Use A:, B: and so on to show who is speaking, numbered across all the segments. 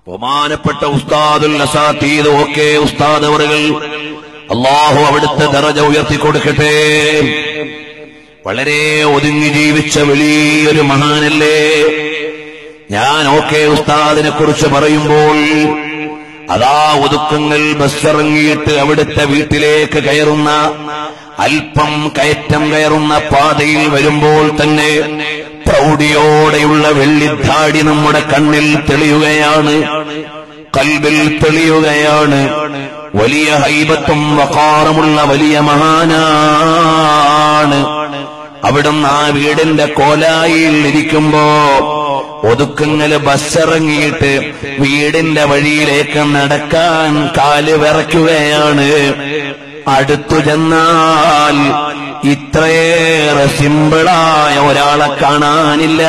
A: ബഹുമാനപ്പെട്ട ഉസ്താദുൽ അസാത്തീദ് ഓക്കെ ഉസ്താദ് അവറുകൾ അള്ളാഹു അവിടുത്തെ ദറജ ഉയർത്തി കൊടുക്കട്ടെ വളരെ ഒതുങ്ങി ജീവിച്ച വലിയൊരു മഹാനല്ലേ ഞാൻ ഓക്കെ ഉസ്താദിനെ കുറിച്ച് പറയുമ്പോൾ അതാ ഒതുക്കങ്ങൾ ബസ്സിറങ്ങിയിട്ട് അവിടുത്തെ വീട്ടിലേക്ക് കയറുന്ന അല്പം കയറ്റം കയറുന്ന പാതയിൽ വരുമ്പോൾ തന്നെ പ്രൗഢിയോടെയുള്ള വെള്ളിത്താടി നമ്മുടെ കണ്ണിൽ തെളിയുകയാണ് കൽബിൽ തെളിയുകയാണ് വലിയ ഹൈബത്തും വക്കാറമുള്ള വലിയ മഹാനാണ് അവിടുന്ന് ആ വീടിന്റെ കോലായിൽ ഇരിക്കുമ്പോ ഒതുക്കങ്ങള് ബസ്സിറങ്ങിയിട്ട് വീടിന്റെ വഴിയിലേക്ക് നടക്കാൻ കാല് വിറയ്ക്കുകയാണ് അടുത്തു ചെന്നാൽ ഇത്രയേറെ സിമ്പിളായ ഒരാളെ കാണാനില്ല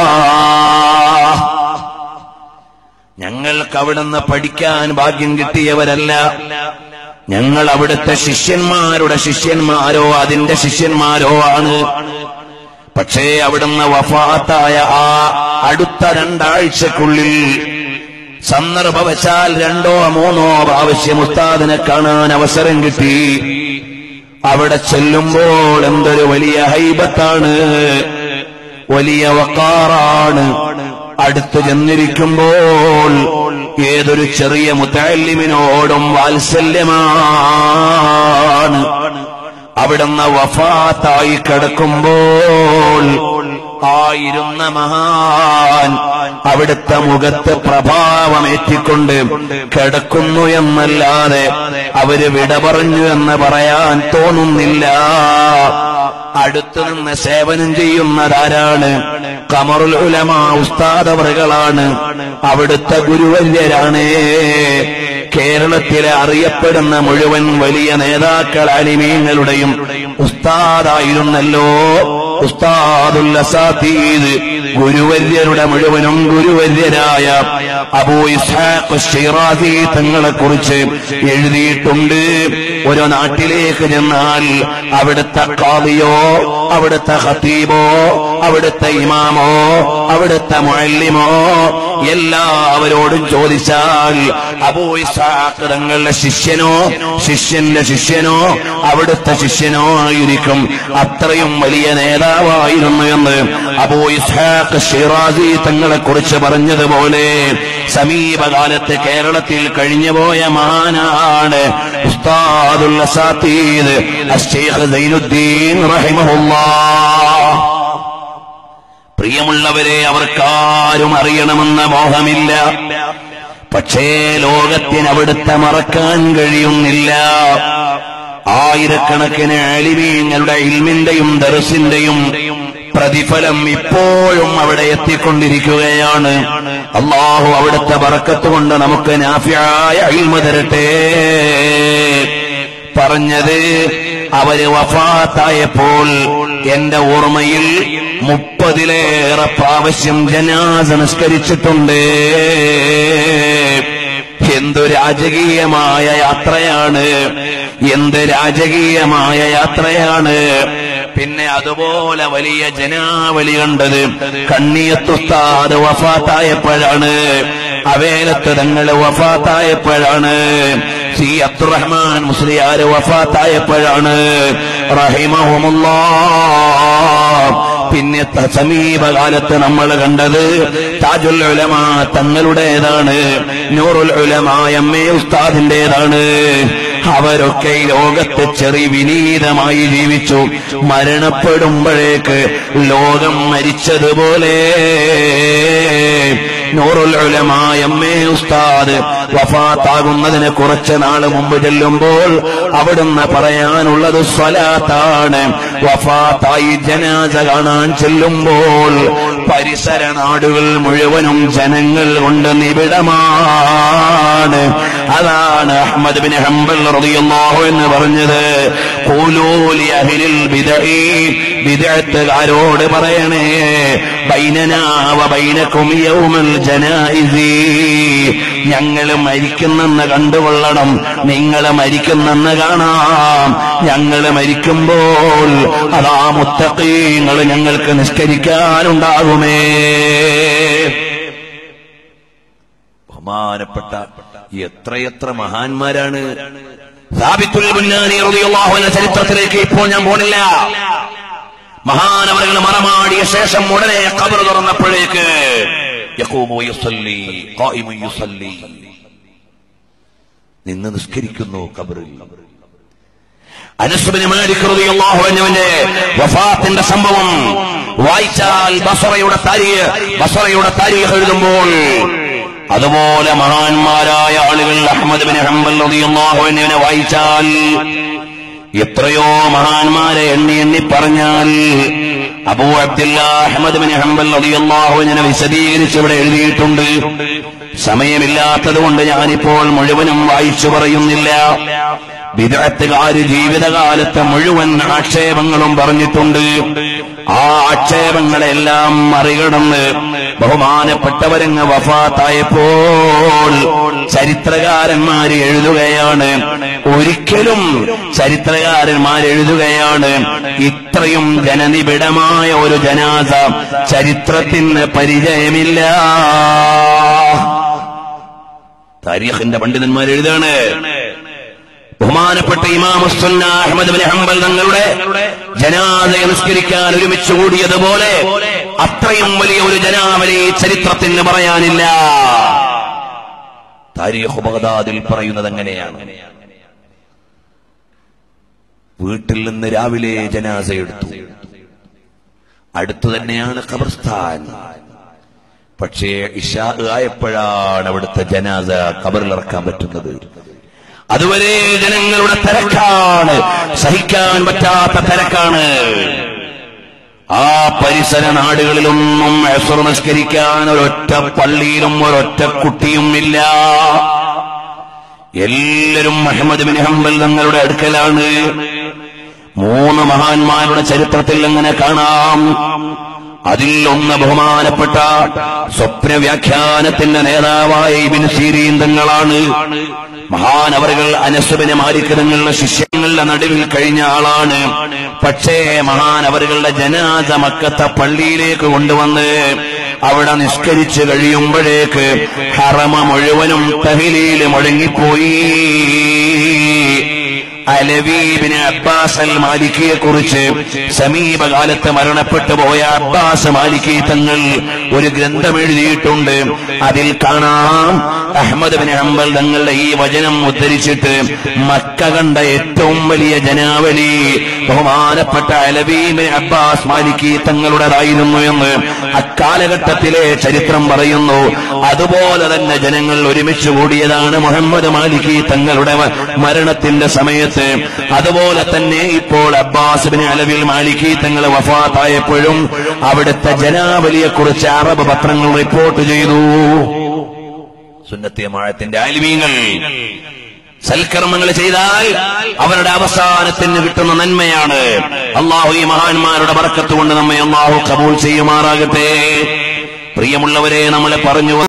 A: ഞങ്ങൾക്ക് അവിടുന്ന് പഠിക്കാൻ ഭാഗ്യം കിട്ടിയവരല്ല ഞങ്ങൾ അവിടുത്തെ ശിഷ്യന്മാരുടെ ശിഷ്യന്മാരോ അതിന്റെ ശിഷ്യന്മാരോ ആണ് പക്ഷേ അവിടുന്ന് വഫാത്തായ ആ അടുത്ത രണ്ടാഴ്ചക്കുള്ളിൽ സന്ദർഭവശാൽ രണ്ടോ മൂന്നോ പ്രാവശ്യം ഉസ്താദിനെ കാണാൻ അവസരം കിട്ടി അവിടെ ചെല്ലുമ്പോൾ എന്തൊരു വലിയ ഹൈബത്താണ് വലിയ വക്കാറാണ് അടുത്തു ചെന്നിരിക്കുമ്പോൾ ഏതൊരു ചെറിയ മുത്തല്ലിമിനോടും വാത്സല്യമാണ് അവിടുന്ന് വഫാത്തായി കിടക്കുമ്പോൾ ആയിരുന്ന മഹാൻ അവിടുത്തെ മുഖത്ത് പ്രഭാവമേറ്റിക്കൊണ്ട് കിടക്കുന്നു എന്നല്ലാതെ അവര് വിട പറഞ്ഞു എന്ന് പറയാൻ തോന്നുന്നില്ല അടുത്തു നിന്ന് സേവനം ചെയ്യുന്നതാരാണ് കമറുൽ ഉലമ ഉസ്താദവറുകളാണ് അവിടുത്തെ ഗുരുവര്യരാണ് കേരളത്തിലെ അറിയപ്പെടുന്ന മുഴുവൻ വലിയ നേതാക്കൾ അലിമീങ്ങളുടെയും ഉസ്താദായിരുന്നല്ലോ ഉസ്താദുൽ അസാത്തീദ് ഗുരുവര്യരുടെ മുഴുവനും ഗുരുവര്യരായ അബൂ ഇസ്ഹാഖ് ഷിറാസി തങ്ങളെ കുറിച്ച് എഴുതിയിട്ടുണ്ട് ഒരു നാട്ടിലേക്ക് ചെന്നാൽ അവിടുത്തെ കാവിയോ അവിടുത്തെ ഹത്തീബോ അവിടുത്തെ ഇമാമോ അവിടുത്തെ മുഅല്ലിമോ എല്ലാവരോടും ചോദിച്ചാൽ അബൂ ഇസ്ഹാഖ് തങ്ങളുടെ ശിഷ്യനോ ശിഷ്യന്റെ ശിഷ്യനോ അവിടുത്തെ ശിഷ്യനോ ആയിരിക്കും അത്രയും വലിയ നേതാവായിരുന്നു എന്ന് അബൂ ഇസ്ഹാഖ് ഷിറാസി തങ്ങളെ കുറിച്ച് പറഞ്ഞതുപോലെ സമീപകാലത്ത് കേരളത്തിൽ കഴിഞ്ഞുപോയ മഹാനാണ് ഉസ്താദുൽ അസാത്തീദ് അശ്ശേഖ് സൈനുദ്ദീൻ റഹിമഹുല്ലാഹ് പ്രിയമുള്ളവരെ അവർക്കാരും അറിയണമെന്ന മോഹമില്ല പക്ഷേ ലോകത്തിന് അവിടുത്തെ മറക്കാൻ കഴിയുന്നില്ല ആയിരക്കണക്കിന് അലിമീങ്ങളുടെ ഇൽമിന്റെയും ദർസിന്റെയും പ്രതിഫലം ഇപ്പോഴും അവിടെ എത്തിക്കൊണ്ടിരിക്കുകയാണ് അള്ളാഹു അവിടുത്തെ ബറക്കത്ത് കൊണ്ട് നമുക്ക് നാഫ്യായ ഇൽമ തരട്ടെ പറഞ്ഞത് അവര് വഫാത്തായപ്പോൾ എന്റെ ഓർമ്മയിൽ മുപ്പതിലേറെ പ്രാവശ്യം ജനാസ നിസ്കരിച്ചിട്ടുണ്ട് എന്തു രാജകീയമായ യാത്രയാണ് എന്ത് രാജകീയമായ യാത്രയാണ് പിന്നെ അതുപോലെ വലിയ ജനാവലി കണ്ടത് കണ്ണിയത്തുസ്താദ് വഫാത്തായപ്പോഴാണ് അവേലത്ത് തങ്ങള് വഫാത്തായപ്പോഴാണ് സി അബ്ദുറഹ്മാൻ മുസ്ലിയാര് വഫാത്തായപ്പോഴാണ് റഹിമഹുമുല്ലാ പിന്നെ ത- സമീപകാലത്ത് നമ്മൾ കണ്ടത് താജുൽ ഉലമ തങ്ങളുടേതാണ് നൂറുൽ ഉലമ എം എ ഉസ്താദിന്റേതാണ് അവരൊക്കെ ഈ ലോകത്ത് ചെറിയ വിനീതമായി ജീവിച്ചു മരണപ്പെടുമ്പോഴേക്ക് ലോകം മരിച്ചതുപോലെ നൂറുൽ ഉലമ എം എ ഉസ്താദ് വഫാത്താകുന്നതിന് കുറച്ച് നാൾ മുമ്പ് ചെല്ലുമ്പോൾ അവിടുന്ന് പറയാനുള്ളത് സ്വലാത്താണ് വഫാത്തായി ജനാസ കാണാൻ ചെല്ലുമ്പോൾ പരിസര നാടുകൾ മുഴുവനും ജനങ്ങൾ കൊണ്ട് നിബിഡമാണ് അതാണ് അഹമ്മദ് ബിൻ ഹംബൽ റളിയല്ലാഹു എന്ന് പറഞ്ഞത് ഖൂലൂലി അഹ്ലിൽ ബിദഈ ബിദഅത്തുകാരോട് പറയണേ ബൈനനാ വ ബൈനകും യൗമൽ ജനായിസി ഞങ്ങൾ മരിക്കുന്നെന്ന് കണ്ടുകൊള്ളണം നിങ്ങൾ മരിക്കുന്നെന്ന് കാണാം ഞങ്ങൾ മരിക്കുമ്പോൾ അതാ മുത്തഖീങ്ങൾ ഞങ്ങൾക്ക് നിസ്കരിക്കാനുണ്ടാകുമേ ബഹുമാനപ്പെട്ട എത്രയെത്ര മഹാന്മാരാണ് സാബിത്തുൽ ബുന്നാനി റളിയല്ലാഹു അൻഹു ചരിത്രത്തിലേക്ക് ഇപ്പോൾ ഞാൻ പോണില്ല മഹാനവറുകൾ മറമാടിയ ശേഷം ഉടനെ കബർ തുറന്നപ്പോഴേക്ക് യഖൂമു യുസല്ലി ഖായിമു യുസല്ലി നിന്ന് നിസ്കരിക്കുന്നു കബറിൽ അനസുബിന് മാലിക് റളിയല്ലാഹു അൻഹുവിന്റെ വഫാത്തിന്റെ സംഭവം വായിച്ചാൽ ബസറയുടെ താരീഖ് ബസറയുടെ താരീഖ് എഴുതുമ്പോൾ അതുപോലെ മഹാന്മാരായ ആളുകൾ അഹമ്മദ് ബിൻ ഹംബൽ റളിയല്ലാഹു അൻഹുവിനെ വായിച്ചാൽ എത്രയോ മഹാന്മാരെ എണ്ണി എണ്ണി പറഞ്ഞാൽ Abu Abdullah Ahmad bin Hanbal റളിയല്ലാഹു അൻഹുവിനെ വിശദീകരിച്ച് ഇവിടെ എഴുതിയിട്ടുണ്ട് സമയമില്ലാത്തത് കൊണ്ട് ഞാനിപ്പോൾ മുഴുവനും വായിച്ചു പറയുന്നില്ല വിദഗ്ധകാര് ജീവിതകാലത്തെ മുഴുവൻ ആക്ഷേപങ്ങളും പറഞ്ഞിട്ടുണ്ട് ആ ആക്ഷേപങ്ങളെല്ലാം മറികടന്ന് ബഹുമാനപ്പെട്ടവരങ്ങ് വഫാത്തായപ്പോൾ ചരിത്രകാരന്മാർ എഴുതുകയാണ് ഒരിക്കലും ചരിത്രകാരന്മാർ എഴുതുകയാണ് ഇത്രയും ജനനിബിഡമായ ഒരു ജനാസ ചരിത്രത്തിന് പരിചയമില്ല താരീഖിന്റെ പണ്ഡിതന്മാർ എഴുതാണ് ബഹുമാനപ്പെട്ട ഇമാം സുന്ന അഹമ്മദ് ബിൻ ഹംബൽ തങ്ങളുടെ ജനാദയെ നിസ്കരിക്കാൻ ഒരുമിച്ച് കൂടിയതുപോലെ അത്രയും വലിയ ഒരു ജനാവലി ചരിത്രത്തിന് പറയാനില്ല താരീഖ് ബഗ്ദാദിൽ പറയുന്നത് എങ്ങനെയാണ് വീട്ടിൽ നിന്ന് രാവിലെ ജനാസ എടുത്തു അടുത്തു തന്നെയാണ് ഖബർസ്ഥാൻ പക്ഷേ ഇഷാ ആയപ്പോഴാണ് അവിടുത്തെ ജനാസ ഖബറിലിറക്കാൻ പറ്റുന്നത് അതുവരെ ജനങ്ങളുടെ തിരക്കാണ് സഹിക്കാൻ പറ്റാത്ത തിരക്കാണ് ആ പരിസര നാടുകളിലൊന്നും എസർ നിസ്കരിക്കാൻ ഒരൊറ്റ പള്ളിയിലും ഒരൊറ്റ കുട്ടിയും ഇല്ല എല്ലാവരും മുഹമ്മദ് ബിൻ ഹംബൽ തങ്ങളുടെ അടുക്കലാണ് മൂന്ന് മഹാന്മാരുടെ ചരിത്രത്തിൽ അങ്ങനെ കാണാം അതിൽ ഒന്ന് ബഹുമാനപ്പെട്ട സ്വപ്ന വ്യാഖ്യാനത്തിന്റെ നേതാവായ ഇബിൻ സീരീൻ തങ്ങളാണ് മഹാനവറുകൾ അനസുബിനെ മാലിക് തങ്ങളുടെ ശിഷ്യങ്ങളുടെ നടുവിൽ കഴിഞ്ഞ ആളാണ് പക്ഷേ മഹാനവറുകളുടെ ജനാദ മക്കത്തെ പള്ളിയിലേക്ക് കൊണ്ടുവന്ന് അവിടെ നിസ്കരിച്ചു കഴിയുമ്പോഴേക്ക് ഹറമ മുഴുവനും തഹിലിയിൽ മുഴങ്ങിപ്പോയി അലവീബിന് അബ്ബാസ് അൽ മാലിക്കിയെ കുറിച്ച് സമീപകാലത്ത് മരണപ്പെട്ടു പോയ അബ്ബാസ് മാലിക്കി തങ്ങൾ ഒരു ഗ്രന്ഥം എഴുതിയിട്ടുണ്ട് അതിൽ കാണാം അഹമ്മദ് ബിൻ ഹംബൽ തങ്ങളുടെ ഈ വചനം ഉദ്ധരിച്ചിട്ട് മക്ക കണ്ട ഏറ്റവും വലിയ ജനാവലി ബഹുമാനപ്പെട്ട അലവീബിൻ അബ്ബാസ് മാലിക്കി തങ്ങളുടേതായിരുന്നു എന്ന് അക്കാലഘട്ടത്തിലെ ചരിത്രം പറയുന്നു അതുപോലെ തന്നെ ജനങ്ങൾ ഒരുമിച്ച് കൂടിയതാണ് മുഹമ്മദ് മാലിക്കി തങ്ങളുടെ മരണത്തിന്റെ സമയത്ത് അതുപോലെ തന്നെ ഇപ്പോൾ അബ്ബാസിബിന് അലവിൽ മാലിക്കി തങ്ങൾ വഫാത്തായപ്പോഴും അവിടുത്തെ ജനാവലിയെ കുറിച്ച് അറബ് പത്രങ്ങൾ റിപ്പോർട്ട് ചെയ്തു സുന്നത്തിയമാഴത്തിന്റെ ആലിമീങ്ങൾ സൽക്കർമ്മങ്ങൾ ചെയ്താൽ അവരുടെ അവസാനത്തിന് കിട്ടുന്ന നന്മയാണ് അള്ളാഹു ഈ മഹാന്മാരുടെ ബർക്കത്ത് കൊണ്ട് നമ്മെ അള്ളാഹു കബൂൾ ചെയ്യുമാറാകട്ടെ പ്രിയമുള്ളവരെ നമ്മളെ പറഞ്ഞു